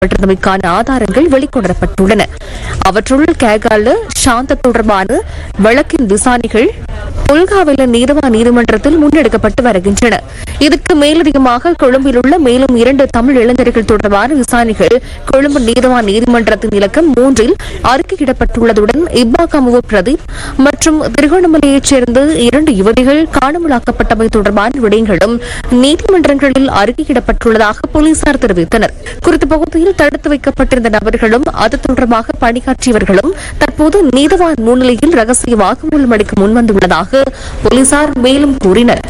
செய்யப்பட்டிருந்தமைக்கான ஆதாரங்கள் வெளிக்கொணரப்பட்டுள்ளன அவற்றுள் கேகால சாந்த தொடர்பான வழக்கின் விசாரணைகள் புல்காவில நீதவா நீதிமன்றத்தில் முன்னெடுக்கப்பட்டு வருகின்றன இதற்கு மேலதிகமாக கொழும்பில் உள்ள மேலும் இரண்டு தமிழ் இளைஞர்கள் தொடர்பான விசாரணைகள் கொழும்பு நீதவா நீதிமன்றத்தின் இலக்கம் மூன்றில் அறிக்கையிடப்பட்டுள்ளதுடன் இப்பாகமுவ பிரதீப் மற்றும் திருகோணமலையைச் சேர்ந்த இரண்டு யுவதிகள் காணாமலாக்கப்பட்டமை தொடர்பான விடயங்களும் நீதிமன்றங்களில் அறிக்கையிடப்பட்டுள்ளதாக போலீசார் தெரிவித்தனர் குறித்த பகுதியில் தடுத்து வைக்கப்பட்டிருந்த நபர்களும் அது தொடர்பாக பணியாற்றியவர்களும் தற்போது நீதவான் முன்னிலையில் ரகசிய வாக்குமூலம் அளிக்க முன்வந்துள்ளதாக போலீசார் மேலும் கூறினர்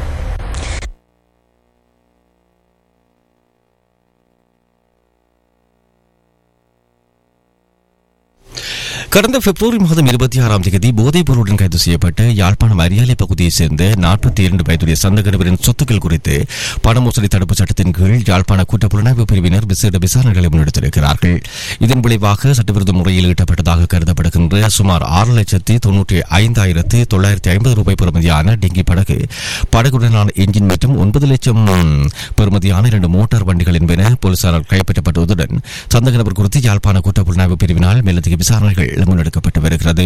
கடந்த பிப்ரவரி மாதம் இருபத்தி ஆறாம் தேதி போதைப் பொருளுடன் கைது செய்யப்பட்ட யாழ்ப்பாணம் அரியாலை பகுதியைச் சேர்ந்த நாற்பத்தி இரண்டு வயதுடைய சந்தகனவரின் சொத்துக்கள் குறித்து பண மோசடி தடுப்பு சட்டத்தின் கீழ் யாழ்ப்பாண குற்றப்புலனாய்வு பிரிவினர் விசேட விசாரணைகளை முன்னெடுத்திருக்கிறார்கள் இதன் விளைவாக சட்டவிரோத முறையில் ஈட்டப்பட்டதாக கருதப்படுகின்ற சுமார் ஆறு லட்சத்தி தொன்னூற்றி ஐந்தாயிரத்து தொள்ளாயிரத்தி ஐம்பது ரூபாய் பெறுமதியான டெங்கி படகு படகுடனான என்ஜின் மற்றும் ஒன்பது லட்சம் பெறுமதியான இரண்டு மோட்டார் வண்டிகள் என்பன போலீசாரால் கைப்பற்றப்பட்டதுடன் சந்தக நபர் குறித்து யாழ்ப்பாண குற்றப்புலனாய்வு பிரிவினால் மேலதிக விசாரணைகள் முன்னெடுக்கப்பட்டு வருகிறது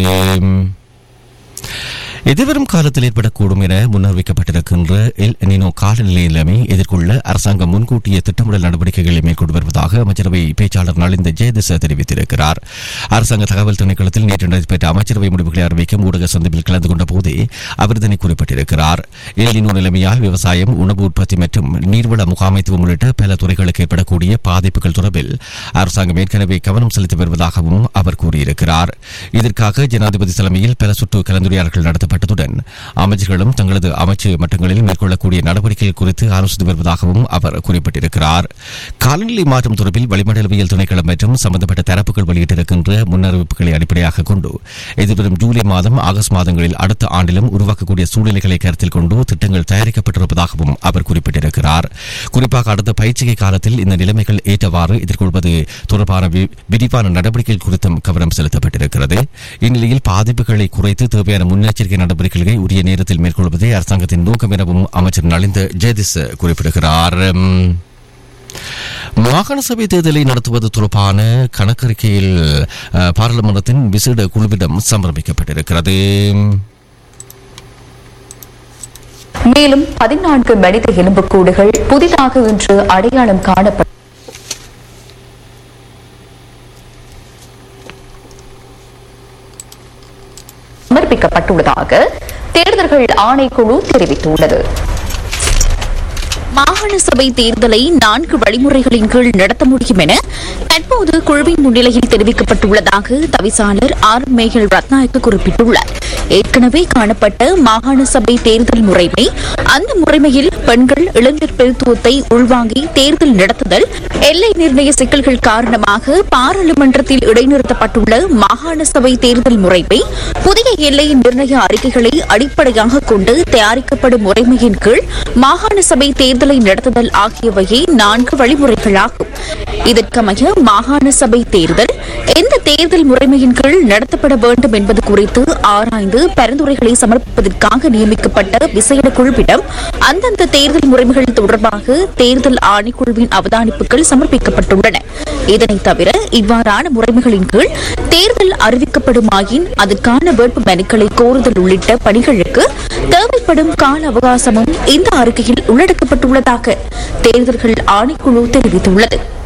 எதிர்வரும் காலத்தில் ஏற்படக்கூடும் என முன்னறிவிக்கப்பட்டிருக்கின்ற எல் நினோ காலநிலை நிலைமை எதிர்கொள்ள அரசாங்கம் முன்கூட்டிய திட்டமிடல் நடவடிக்கைகளை மேற்கொண்டு வருவதாக அமைச்சரவை பேச்சாளர் நலிந்த ஜெயதிச தெரிவித்திருக்கிறார் அரசாங்க தகவல் திணைக்களத்தில் நேற்று நடைபெற்ற அமைச்சரவை முடிவுகளை அறிவிக்கும் ஊடக சந்திப்பில் கலந்து கொண்ட போதே அவர் இதனை குறிப்பிட்டிருக்கிறார் எல் நினோ நிலைமையால் விவசாயம் உணவு உற்பத்தி மற்றும் நீர்வள முகாமைத்துவம் உள்ளிட்ட பல துறைகளுக்கு ஏற்படக்கூடிய பாதிப்புகள் தொடர்பில் அரசாங்கம் ஏற்கனவே கவனம் செலுத்தி வருவதாகவும் அவர் கூறியிருக்கிறார் இதற்காக ஜனாதிபதி தலைமையில் பல சுற்று கலந்துரையாடல்கள் நடத்தப்பட்டதுடன் அமைச்சர்களும் தங்களது அமைச்சு மட்டங்களில் மேற்கொள்ளக்கூடிய நடவடிக்கைகள் குறித்து ஆலோசித்து வருவதாகவும் அவர் குறிப்பிட்டிருக்கிறார் காலநிலை மாற்றம் தொடர்பில் வளிமண்டலவியல் திணைக்களம் மற்றும் சம்பந்தப்பட்ட தரப்புகள் வெளியிட்டிருக்கின்ற முன்னறிவிப்புகளை அடிப்படையாக கொண்டு எதிர்வரும் ஜூலை மாதம் ஆகஸ்ட் மாதங்களில் அடுத்த ஆண்டிலும் உருவாக்கக்கூடிய சூழ்நிலைகளை கருத்தில் கொண்டு திட்டங்கள் தயாரிக்கப்பட்டிருப்பதாகவும் அவர் குறிப்பிட்டிருக்கிறார் குறிப்பாக அடுத்த பயிற்சிகை காலத்தில் இந்த நிலைமைகள் ஏற்றவாறு எதிர்கொள்வது தொடர்பான வி- விரிவான நடவடிக்கைகள் குறித்தும் கவனம் செலுத்தப்பட்டிருக்கிறது இந்நிலையில் பாதிப்புகளை குறைத்து தேவையான முன்னெச்சரிக்கை நடவடிக்கைகளை உரிய நேரத்தில் மேற்கொள்வதே அரசாங்கத்தின் நோக்கம் எனவும் அமைச்சர் நலிந்த ஜெயதிஸ் குறிப்பிடுகிறார் உம், மாகாண சபை தேர்தலை நடத்துவது தொடர்பான கணக்கறிக்கையில் அஹ், பாராளுமன்றத்தின் விசேட குழுவிடம் சமர்ப்பிக்கப்பட்டிருக்கிறது மேலும் பதினான்கு மனித எலும்புக்கூடுகள் புதிதாக இன்று அடையாளம் காணப்பட்டு சமர்ப்பிக்கப்பட்டுள்ளதாக தேர்தல்கள் ஆணைக்குழு தெரிவித்துள்ளது மாகாண சபை தேர்தலை நான்கு வழிமுறைகளின் கீழ் நடத்த முடியும் என தற்போது குழுவின் முன்னிலையில் தெரிவிக்கப்பட்டுள்ளதாக தவிசாளர் ஆர் மேகல் ரத்நாயக்க குறிப்பிட்டுள்ளார் ஏற்கனவே காணப்பட்ட மாகாண சபை தேர்தல் முறைமை அந்த முறைமையில் பெண்கள் இளைஞர் பிரதித்துவத்தை உள்வாங்கி தேர்தல் நடத்துதல் எல்லை நிர்ணய சிக்கல்கள் காரணமாக பாராளுமன்றத்தில் இடைநிறுத்தப்பட்டுள்ள மாகாண சபை தேர்தல் முறைமை புதிய எல்லை நிர்ணய அறிக்கைகளை அடிப்படையாக கொண்டு தயாரிக்கப்படும் முறைமையின் கீழ் மாகாண சபை தேர்தலை நடத்துதல் ஆகியவையே நான்கு வழிமுறைகளாகும் இதற்கமைய மாகாண சபை தேர்தல் எந்த தேர்தல் முறைமையின் கீழ் நடத்தப்பட வேண்டும் என்பது குறித்து ஆராய்ந்து பரிந்துரைகளை சமர்ப்பிப்பதற்காக நியமிக்கப்பட்ட விசேட குழுவிடம் அந்தந்த தேர்தல் முறைமைகள் தொடர்பாக தேர்தல் ஆணைக்குழுவின் அவதானிப்புகள் சமர்ப்பிக்கப்பட்டுள்ளன இதனைத் தவிர இவ்வாறான முறைமைகளின் கீழ் தேர்தல் அறிவிக்கப்படுமாயின் அதற்கான வேட்பு மனுக்களை கோருதல் உள்ளிட்ட பணிகளுக்கு தேவைப்படும் கால அவகாசமும் இந்த அறிக்கையில் உள்ளடக்கப்பட்டுள்ளதாக தேர்தல்கள் ஆணைக்குழு தெரிவித்துள்ளது